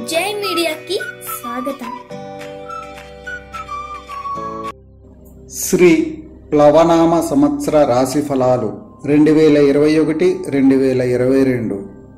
జై మీడియాకి స్వాగతం శ్రీ ప్లవనామ సంవత్సర రాశి ఫలాలు రెండు వేల ఇరవై ఒకటి రెండు వేల ఇరవై రెండు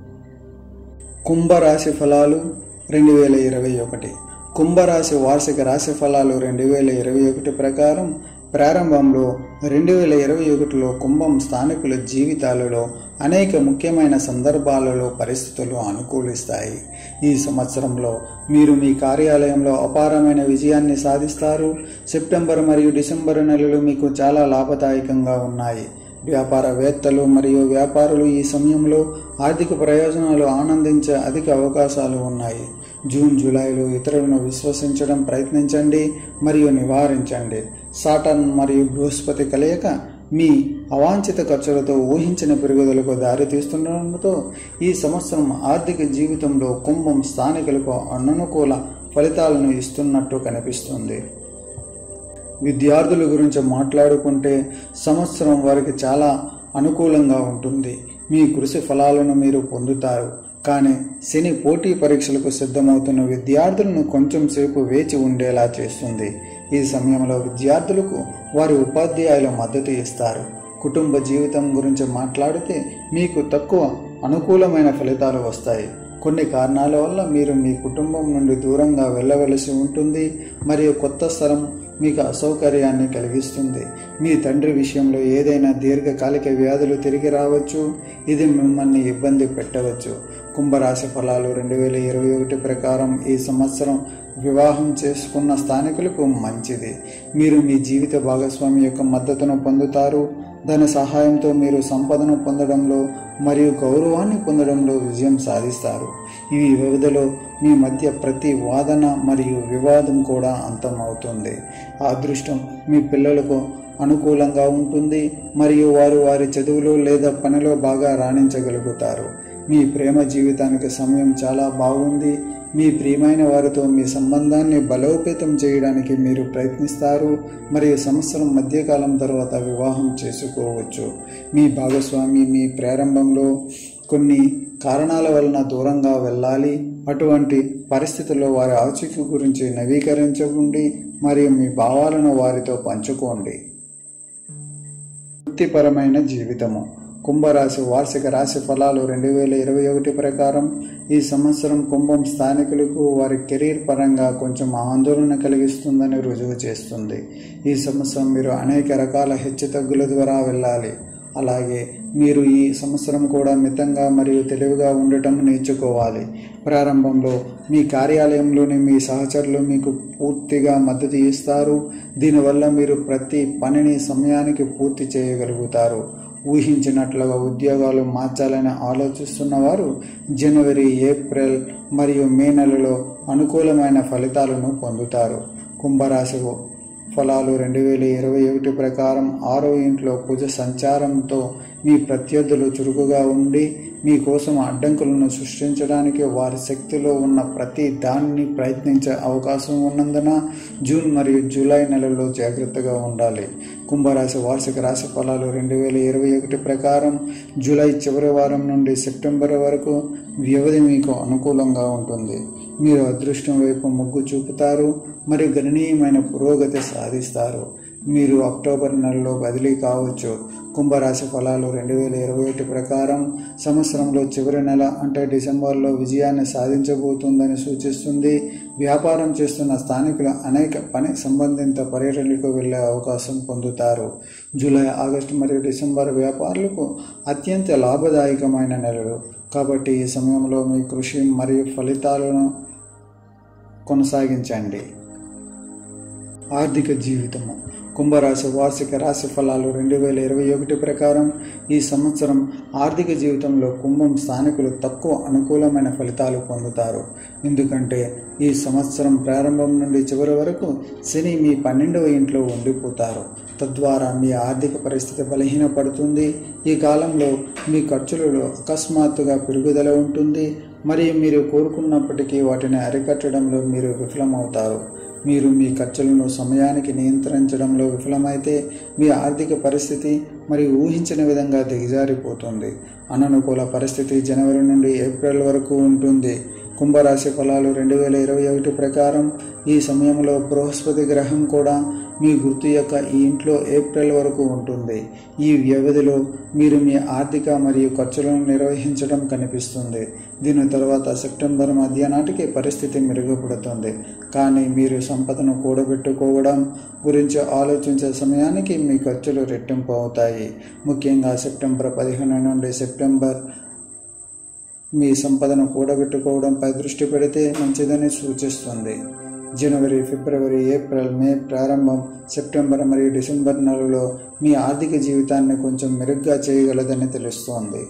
కుంభరాశి ఫలాలు రెండు వేల ఇరవై ఒకటి కుంభరాశి వార్షిక రాశి ఫలాలు రెండు వేల ఇరవై ఒకటి ప్రకారం ప్రారంభంలో రెండు వేల ఇరవై ఒకటిలో కుంభం స్థానికుల జీవితాలలో అనేక ముఖ్యమైన సందర్భాలలో పరిస్థితులు అనుకూలిస్తాయి ఈ సంవత్సరంలో మీరు మీ కార్యాలయంలో అపారమైన విజయాన్ని సాధిస్తారు సెప్టెంబర్ మరియు డిసెంబర్ నెలలు మీకు చాలా లాభదాయకంగా ఉన్నాయి వ్యాపారవేత్తలు మరియు వ్యాపారులు ఈ సమయంలో ఆర్థిక ప్రయోజనాలు ఆనందించే అధిక అవకాశాలు ఉన్నాయి జూన్ జూలైలో ఇతరులను విశ్వసించడం ప్రయత్నించండి మరియు నివారించండి సాటర్న్ మరియు బృహస్పతి కలయిక మీ అవాంఛిత ఖర్చులతో ఊహించిన పెరుగుదలకు దారితీస్తుండటంతో ఈ సంవత్సరం ఆర్థిక జీవితంలో కుంభం స్థానికులకు అననుకూల ఫలితాలను ఇస్తున్నట్టు కనిపిస్తుంది విద్యార్థుల గురించి మాట్లాడుకుంటే సంవత్సరం వారికి చాలా అనుకూలంగా ఉంటుంది మీ కృషి ఫలాలను మీరు పొందుతారు కానీ శని పోటీ పరీక్షలకు సిద్ధమవుతున్న విద్యార్థులను కొంచెం సేపు వేచి ఉండేలా చేస్తుంది ఈ సమయంలో విద్యార్థులకు వారి ఉపాధ్యాయులు మద్దతు ఇస్తారు కుటుంబ జీవితం గురించి మాట్లాడితే మీకు తక్కువ అనుకూలమైన ఫలితాలు వస్తాయి కొన్ని కారణాల వల్ల మీరు మీ కుటుంబం నుండి దూరంగా వెళ్ళవలసి ఉంటుంది మరియు కొత్త స్థలం మీకు అసౌకర్యాన్ని కలిగిస్తుంది మీ తండ్రి విషయంలో ఏదైనా దీర్ఘకాలిక వ్యాధులు తిరిగి రావచ్చు ఇది మిమ్మల్ని ఇబ్బంది పెట్టవచ్చు కుంభరాశి ఫలాలు రెండు వేల ఇరవై ఒకటి ప్రకారం ఈ సంవత్సరం వివాహం చేసుకున్న స్థానికులకు మంచిది మీరు మీ జీవిత భాగస్వామి యొక్క మద్దతును పొందుతారు దాని సహాయంతో మీరు సంపదను పొందడంలో మరియు గౌరవాన్ని పొందడంలో విజయం సాధిస్తారు ఈ వ్యవధిలో మీ మధ్య ప్రతి వాదన మరియు వివాదం కూడా అంతమవుతుంది ఆ అదృష్టం మీ పిల్లలకు అనుకూలంగా ఉంటుంది మరియు వారు వారి చదువులో లేదా పనిలో బాగా రాణించగలుగుతారు మీ ప్రేమ జీవితానికి సమయం చాలా బాగుంది మీ ప్రియమైన వారితో మీ సంబంధాన్ని బలోపేతం చేయడానికి మీరు ప్రయత్నిస్తారు మరియు సంవత్సరం మధ్యకాలం తర్వాత వివాహం చేసుకోవచ్చు మీ భాగస్వామి మీ ప్రారంభంలో కొన్ని కారణాల వలన దూరంగా వెళ్ళాలి అటువంటి పరిస్థితుల్లో వారి ఆచూకీ గురించి నవీకరించకండి మరియు మీ భావాలను వారితో పంచుకోండి వృత్తిపరమైన జీవితము కుంభరాశి వార్షిక రాశి ఫలాలు రెండు వేల ఇరవై ఒకటి ప్రకారం ఈ సంవత్సరం కుంభం స్థానికులకు వారి కెరీర్ పరంగా కొంచెం ఆందోళన కలిగిస్తుందని రుజువు చేస్తుంది ఈ సంవత్సరం మీరు అనేక రకాల హెచ్చుతగ్గుల ద్వారా వెళ్ళాలి అలాగే మీరు ఈ సంవత్సరం కూడా మితంగా మరియు తెలివిగా ఉండటం నేర్చుకోవాలి ప్రారంభంలో మీ కార్యాలయంలోని మీ సహచరులు మీకు పూర్తిగా మద్దతు ఇస్తారు దీనివల్ల మీరు ప్రతి పనిని సమయానికి పూర్తి చేయగలుగుతారు ఊహించినట్లుగా ఉద్యోగాలు మార్చాలని ఆలోచిస్తున్న వారు జనవరి ఏప్రిల్ మరియు మే నెలలో అనుకూలమైన ఫలితాలను పొందుతారు కుంభరాశి ఫలాలు రెండు వేల ఇరవై ఒకటి ప్రకారం ఆరో ఇంట్లో కుజ సంచారంతో మీ ప్రత్యర్థులు చురుకుగా ఉండి మీకోసం అడ్డంకులను సృష్టించడానికి వారి శక్తిలో ఉన్న ప్రతి దాన్ని ప్రయత్నించే అవకాశం ఉన్నందున జూన్ మరియు జూలై నెలలో జాగ్రత్తగా ఉండాలి కుంభరాశి వార్షిక రాశి ఫలాలు రెండు వేల ఇరవై ఒకటి ప్రకారం జూలై చివరి వారం నుండి సెప్టెంబర్ వరకు వ్యవధి మీకు అనుకూలంగా ఉంటుంది మీరు అదృష్టం వైపు మొగ్గు చూపుతారు మరియు గణనీయమైన పురోగతి సాధిస్తారు మీరు అక్టోబర్ నెలలో బదిలీ కావచ్చు కుంభరాశి ఫలాలు రెండు వేల ఇరవై ఒకటి ప్రకారం సంవత్సరంలో చివరి నెల అంటే డిసెంబర్లో విజయాన్ని సాధించబోతుందని సూచిస్తుంది వ్యాపారం చేస్తున్న స్థానికులు అనేక పని సంబంధిత పర్యటనలకు వెళ్ళే అవకాశం పొందుతారు జూలై ఆగస్టు మరియు డిసెంబర్ వ్యాపారులకు అత్యంత లాభదాయకమైన నెలలు కాబట్టి ఈ సమయంలో మీ కృషి మరియు ఫలితాలను కొనసాగించండి ఆర్థిక జీవితము కుంభరాశి వార్షిక రాశి ఫలాలు రెండు వేల ఇరవై ఒకటి ప్రకారం ఈ సంవత్సరం ఆర్థిక జీవితంలో కుంభం స్థానికులు తక్కువ అనుకూలమైన ఫలితాలు పొందుతారు ఎందుకంటే ఈ సంవత్సరం ప్రారంభం నుండి చివరి వరకు శని మీ పన్నెండవ ఇంట్లో ఉండిపోతారు తద్వారా మీ ఆర్థిక పరిస్థితి బలహీనపడుతుంది ఈ కాలంలో మీ ఖర్చులలో అకస్మాత్తుగా పెరుగుదల ఉంటుంది మరియు మీరు కోరుకున్నప్పటికీ వాటిని అరికట్టడంలో మీరు విఫలమవుతారు మీరు మీ ఖర్చులను సమయానికి నియంత్రించడంలో విఫలమైతే మీ ఆర్థిక పరిస్థితి మరియు ఊహించిన విధంగా దిగజారిపోతుంది అననుకూల పరిస్థితి జనవరి నుండి ఏప్రిల్ వరకు ఉంటుంది కుంభరాశి ఫలాలు రెండు వేల ఇరవై ఒకటి ప్రకారం ఈ సమయంలో బృహస్పతి గ్రహం కూడా మీ గుర్తు యొక్క ఈ ఇంట్లో ఏప్రిల్ వరకు ఉంటుంది ఈ వ్యవధిలో మీరు మీ ఆర్థిక మరియు ఖర్చులను నిర్వహించడం కనిపిస్తుంది దీని తర్వాత సెప్టెంబర్ మధ్య నాటికి పరిస్థితి మెరుగుపడుతుంది కానీ మీరు సంపదను కూడబెట్టుకోవడం గురించి ఆలోచించే సమయానికి మీ ఖర్చులు రెట్టింపు అవుతాయి ముఖ్యంగా సెప్టెంబర్ పదిహేను నుండి సెప్టెంబర్ మీ సంపదను కూడబెట్టుకోవడంపై దృష్టి పెడితే మంచిదని సూచిస్తుంది జనవరి ఫిబ్రవరి ఏప్రిల్ మే ప్రారంభం సెప్టెంబర్ మరియు డిసెంబర్ నెలలో మీ ఆర్థిక జీవితాన్ని కొంచెం మెరుగ్గా చేయగలదని తెలుస్తోంది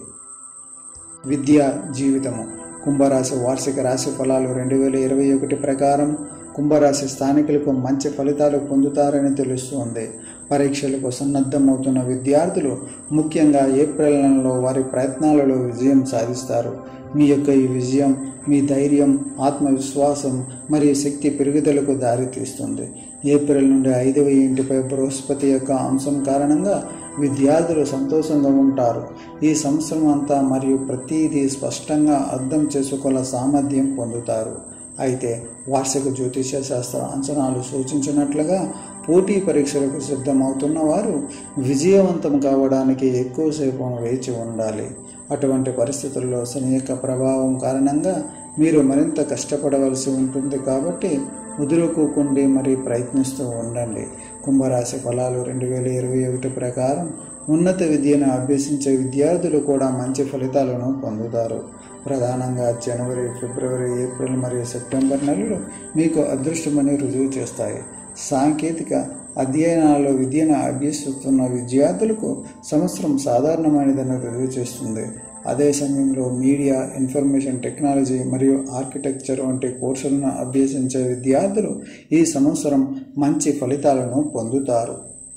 విద్యా జీవితము కుంభరాశి వార్షిక రాశి ఫలాలు రెండు వేల ఇరవై ఒకటి ప్రకారం కుంభరాశి స్థానికులకు మంచి ఫలితాలు పొందుతారని తెలుస్తోంది పరీక్షలకు సన్నద్ధమవుతున్న విద్యార్థులు ముఖ్యంగా ఏప్రిల్ నెలలో వారి ప్రయత్నాలలో విజయం సాధిస్తారు మీ యొక్క ఈ విజయం మీ ధైర్యం ఆత్మవిశ్వాసం మరియు శక్తి పెరుగుదలకు దారితీస్తుంది ఏప్రిల్ నుండి ఐదవ ఇంటిపై బృహస్పతి యొక్క అంశం కారణంగా విద్యార్థులు సంతోషంగా ఉంటారు ఈ సంవత్సరం అంతా మరియు ప్రతిదీ స్పష్టంగా అర్థం చేసుకోగల సామర్థ్యం పొందుతారు అయితే వార్షిక జ్యోతిష శాస్త్ర అంచనాలు సూచించినట్లుగా పోటీ పరీక్షలకు సిద్ధమవుతున్న వారు విజయవంతం కావడానికి ఎక్కువసేపు వేచి ఉండాలి అటువంటి పరిస్థితుల్లో శని యొక్క ప్రభావం కారణంగా మీరు మరింత కష్టపడవలసి ఉంటుంది కాబట్టి ముదురుకోకుండి మరి ప్రయత్నిస్తూ ఉండండి కుంభరాశి ఫలాలు రెండు వేల ఇరవై ఒకటి ప్రకారం ఉన్నత విద్యను అభ్యసించే విద్యార్థులు కూడా మంచి ఫలితాలను పొందుతారు ప్రధానంగా జనవరి ఫిబ్రవరి ఏప్రిల్ మరియు సెప్టెంబర్ నెలలు మీకు అదృష్టమని రుజువు చేస్తాయి సాంకేతిక అధ్యయనాల్లో విద్యను అభ్యసిస్తున్న విద్యార్థులకు సంవత్సరం సాధారణమైనదని రుజువు చేస్తుంది అదే సమయంలో మీడియా ఇన్ఫర్మేషన్ టెక్నాలజీ మరియు ఆర్కిటెక్చర్ వంటి కోర్సులను అభ్యసించే విద్యార్థులు ఈ సంవత్సరం మంచి ఫలితాలను పొందుతారు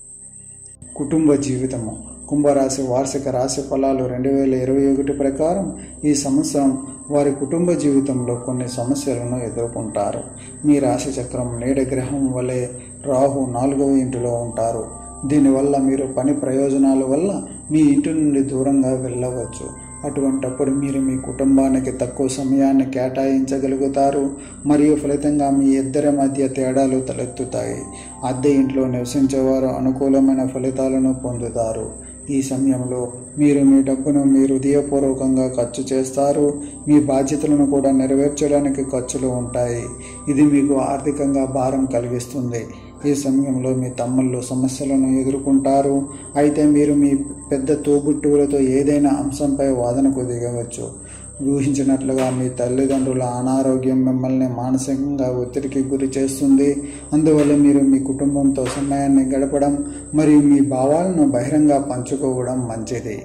కుటుంబ జీవితము కుంభరాశి వార్షిక రాశి ఫలాలు రెండు వేల ఇరవై ఒకటి ప్రకారం ఈ సంవత్సరం వారి కుటుంబ జీవితంలో కొన్ని సమస్యలను ఎదుర్కొంటారు మీ రాశి చక్రం నేడ గ్రహం వలె రాహు నాలుగవ ఇంటిలో ఉంటారు దీనివల్ల మీరు పని ప్రయోజనాల వల్ల మీ ఇంటి నుండి దూరంగా వెళ్ళవచ్చు అటువంటప్పుడు మీరు మీ కుటుంబానికి తక్కువ సమయాన్ని కేటాయించగలుగుతారు మరియు ఫలితంగా మీ ఇద్దరి మధ్య తేడాలు తలెత్తుతాయి అద్దె ఇంట్లో నివసించేవారు అనుకూలమైన ఫలితాలను పొందుతారు ఈ సమయంలో మీరు మీ డబ్బును మీ హృదయపూర్వకంగా ఖర్చు చేస్తారు మీ బాధ్యతలను కూడా నెరవేర్చడానికి ఖర్చులు ఉంటాయి ఇది మీకు ఆర్థికంగా భారం కలిగిస్తుంది ఈ సమయంలో మీ తమ్ముళ్ళు సమస్యలను ఎదుర్కొంటారు అయితే మీరు మీ పెద్ద తోబుట్టువులతో ఏదైనా అంశంపై వాదనకు దిగవచ్చు ఊహించినట్లుగా మీ తల్లిదండ్రుల అనారోగ్యం మిమ్మల్ని మానసికంగా ఒత్తిడికి గురి చేస్తుంది అందువల్ల మీరు మీ కుటుంబంతో సమయాన్ని గడపడం మరియు మీ భావాలను బహిరంగ పంచుకోవడం మంచిది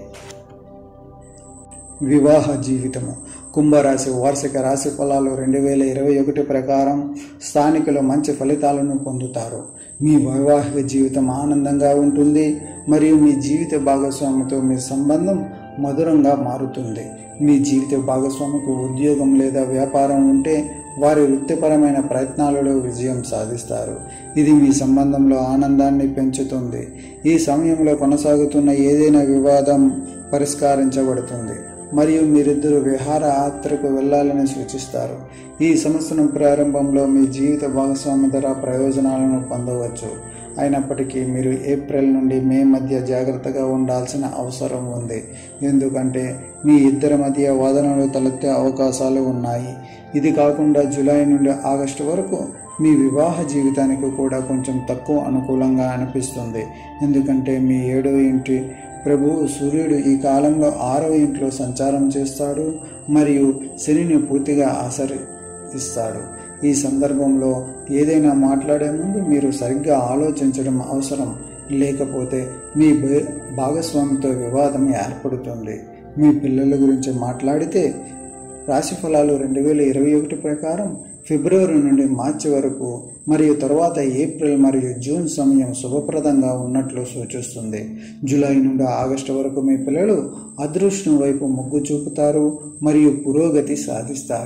వివాహ జీవితము కుంభరాశి వార్షిక రాశి ఫలాలు రెండు వేల ఇరవై ఒకటి ప్రకారం స్థానికులు మంచి ఫలితాలను పొందుతారు మీ వైవాహిక జీవితం ఆనందంగా ఉంటుంది మరియు మీ జీవిత భాగస్వామితో మీ సంబంధం మధురంగా మారుతుంది మీ జీవిత భాగస్వామికి ఉద్యోగం లేదా వ్యాపారం ఉంటే వారి వృత్తిపరమైన ప్రయత్నాలలో విజయం సాధిస్తారు ఇది మీ సంబంధంలో ఆనందాన్ని పెంచుతుంది ఈ సమయంలో కొనసాగుతున్న ఏదైనా వివాదం పరిష్కరించబడుతుంది మరియు మీరిద్దరు విహార యాత్రకు వెళ్ళాలని సూచిస్తారు ఈ సంవత్సరం ప్రారంభంలో మీ జీవిత భాగస్వామి ధర ప్రయోజనాలను పొందవచ్చు అయినప్పటికీ మీరు ఏప్రిల్ నుండి మే మధ్య జాగ్రత్తగా ఉండాల్సిన అవసరం ఉంది ఎందుకంటే మీ ఇద్దరి మధ్య వాదనలు తలెత్తే అవకాశాలు ఉన్నాయి ఇది కాకుండా జూలై నుండి ఆగస్టు వరకు మీ వివాహ జీవితానికి కూడా కొంచెం తక్కువ అనుకూలంగా అనిపిస్తుంది ఎందుకంటే మీ ఏడో ఇంటి ప్రభువు సూర్యుడు ఈ కాలంలో ఆరవ ఇంట్లో సంచారం చేస్తాడు మరియు శనిని పూర్తిగా ఆచరిస్తాడు ఈ సందర్భంలో ఏదైనా మాట్లాడే ముందు మీరు సరిగ్గా ఆలోచించడం అవసరం లేకపోతే మీ భాగస్వామితో వివాదం ఏర్పడుతుంది మీ పిల్లల గురించి మాట్లాడితే రాశి ఫలాలు రెండు వేల ఇరవై ఒకటి ప్రకారం ఫిబ్రవరి నుండి మార్చి వరకు మరియు తరువాత ఏప్రిల్ మరియు జూన్ సమయం శుభప్రదంగా ఉన్నట్లు సూచిస్తుంది జూలై నుండి ఆగస్టు వరకు మీ పిల్లలు అదృష్టం వైపు మొగ్గు చూపుతారు మరియు పురోగతి సాధిస్తారు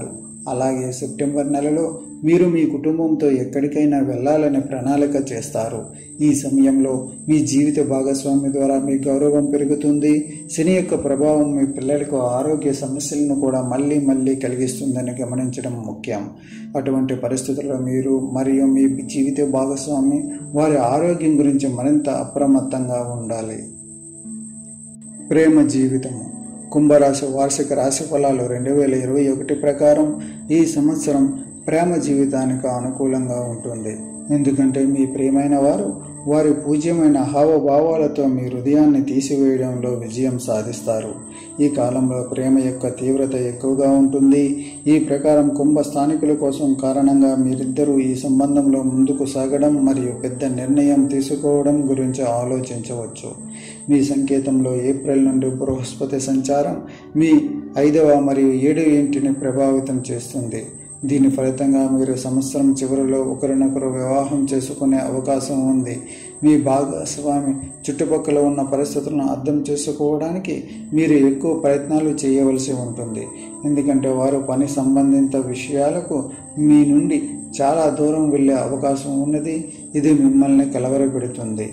అలాగే సెప్టెంబర్ నెలలో మీరు మీ కుటుంబంతో ఎక్కడికైనా వెళ్ళాలని ప్రణాళిక చేస్తారు ఈ సమయంలో మీ జీవిత భాగస్వామి ద్వారా మీ గౌరవం పెరుగుతుంది శని యొక్క ప్రభావం మీ పిల్లలకు ఆరోగ్య సమస్యలను కూడా మళ్ళీ మళ్ళీ కలిగిస్తుందని గమనించడం ముఖ్యం అటువంటి పరిస్థితుల్లో మీరు మరియు మీ జీవిత భాగస్వామి వారి ఆరోగ్యం గురించి మరింత అప్రమత్తంగా ఉండాలి ప్రేమ జీవితము కుంభరాశి వార్షిక రాశి ఫలాలు రెండు వేల ఇరవై ఒకటి ప్రకారం ఈ సంవత్సరం ప్రేమ జీవితానికి అనుకూలంగా ఉంటుంది ఎందుకంటే మీ ప్రియమైన వారు వారి పూజ్యమైన హావభావాలతో మీ హృదయాన్ని తీసివేయడంలో విజయం సాధిస్తారు ఈ కాలంలో ప్రేమ యొక్క తీవ్రత ఎక్కువగా ఉంటుంది ఈ ప్రకారం కుంభ స్థానికుల కోసం కారణంగా మీరిద్దరూ ఈ సంబంధంలో ముందుకు సాగడం మరియు పెద్ద నిర్ణయం తీసుకోవడం గురించి ఆలోచించవచ్చు మీ సంకేతంలో ఏప్రిల్ నుండి బృహస్పతి సంచారం మీ ఐదవ మరియు ఏడవ ఇంటిని ప్రభావితం చేస్తుంది దీని ఫలితంగా మీరు సంవత్సరం చివరిలో ఒకరినొకరు వివాహం చేసుకునే అవకాశం ఉంది మీ భాగస్వామి చుట్టుపక్కల ఉన్న పరిస్థితులను అర్థం చేసుకోవడానికి మీరు ఎక్కువ ప్రయత్నాలు చేయవలసి ఉంటుంది ఎందుకంటే వారు పని సంబంధిత విషయాలకు మీ నుండి చాలా దూరం వెళ్ళే అవకాశం ఉన్నది ఇది మిమ్మల్ని కలవరపెడుతుంది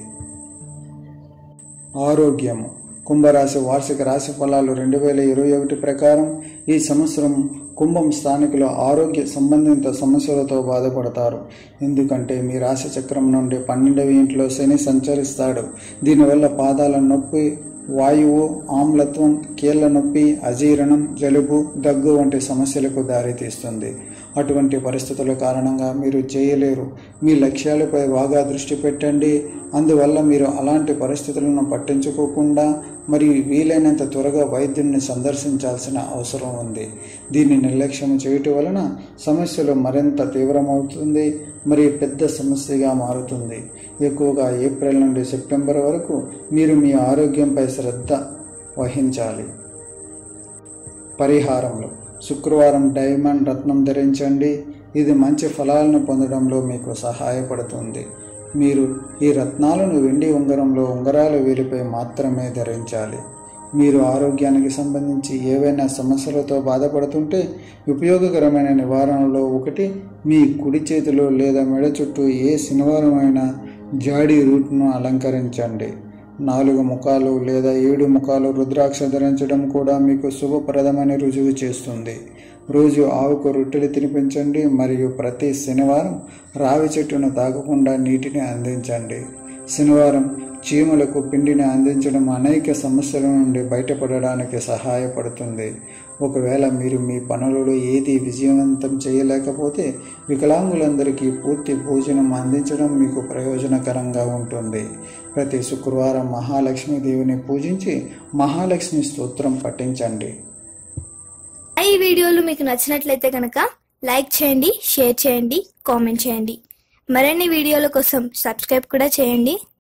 ఆరోగ్యము కుంభరాశి వార్షిక రాశి ఫలాలు రెండు వేల ఇరవై ఒకటి ప్రకారం ఈ సంవత్సరం కుంభం స్థానికులు ఆరోగ్య సంబంధిత సమస్యలతో బాధపడతారు ఎందుకంటే మీ రాశి చక్రం నుండి పన్నెండవ ఇంట్లో శని సంచరిస్తాడు దీనివల్ల పాదాల నొప్పి వాయువు ఆమ్లత్వం కీళ్ల నొప్పి అజీర్ణం జలుబు దగ్గు వంటి సమస్యలకు దారితీస్తుంది అటువంటి పరిస్థితుల కారణంగా మీరు చేయలేరు మీ లక్ష్యాలపై బాగా దృష్టి పెట్టండి అందువల్ల మీరు అలాంటి పరిస్థితులను పట్టించుకోకుండా మరియు వీలైనంత త్వరగా వైద్యుడిని సందర్శించాల్సిన అవసరం ఉంది దీన్ని నిర్లక్ష్యం చేయటం వలన సమస్యలు మరింత తీవ్రమవుతుంది మరియు పెద్ద సమస్యగా మారుతుంది ఎక్కువగా ఏప్రిల్ నుండి సెప్టెంబర్ వరకు మీరు మీ ఆరోగ్యంపై శ్రద్ధ వహించాలి పరిహారంలో శుక్రవారం డైమండ్ రత్నం ధరించండి ఇది మంచి ఫలాలను పొందడంలో మీకు సహాయపడుతుంది మీరు ఈ రత్నాలను వెండి ఉంగరంలో ఉంగరాల వేలిపై మాత్రమే ధరించాలి మీరు ఆరోగ్యానికి సంబంధించి ఏవైనా సమస్యలతో బాధపడుతుంటే ఉపయోగకరమైన నివారణలో ఒకటి మీ కుడి చేతిలో లేదా మెడ చుట్టూ ఏ శనివారమైన జాడి రూట్ను అలంకరించండి నాలుగు ముఖాలు లేదా ఏడు ముఖాలు రుద్రాక్ష ధరించడం కూడా మీకు శుభప్రదమని రుజువు చేస్తుంది రోజు ఆవుకు రొట్టెలు తినిపించండి మరియు ప్రతి శనివారం రావి చెట్టును తాగకుండా నీటిని అందించండి శనివారం చీమలకు పిండిని అందించడం అనేక సమస్యల నుండి బయటపడడానికి సహాయపడుతుంది ఒకవేళ మీరు మీ పనులలో ఏది విజయవంతం చేయలేకపోతే వికలాంగులందరికీ పూర్తి భోజనం అందించడం మీకు ప్రయోజనకరంగా ఉంటుంది ప్రతి శుక్రవారం మహాలక్ష్మీదేవిని పూజించి మహాలక్ష్మి స్తోత్రం పఠించండి ఈ వీడియోలు మీకు నచ్చినట్లయితే కనుక లైక్ చేయండి షేర్ చేయండి కామెంట్ చేయండి మరిన్ని వీడియోల కోసం సబ్స్క్రైబ్ కూడా చేయండి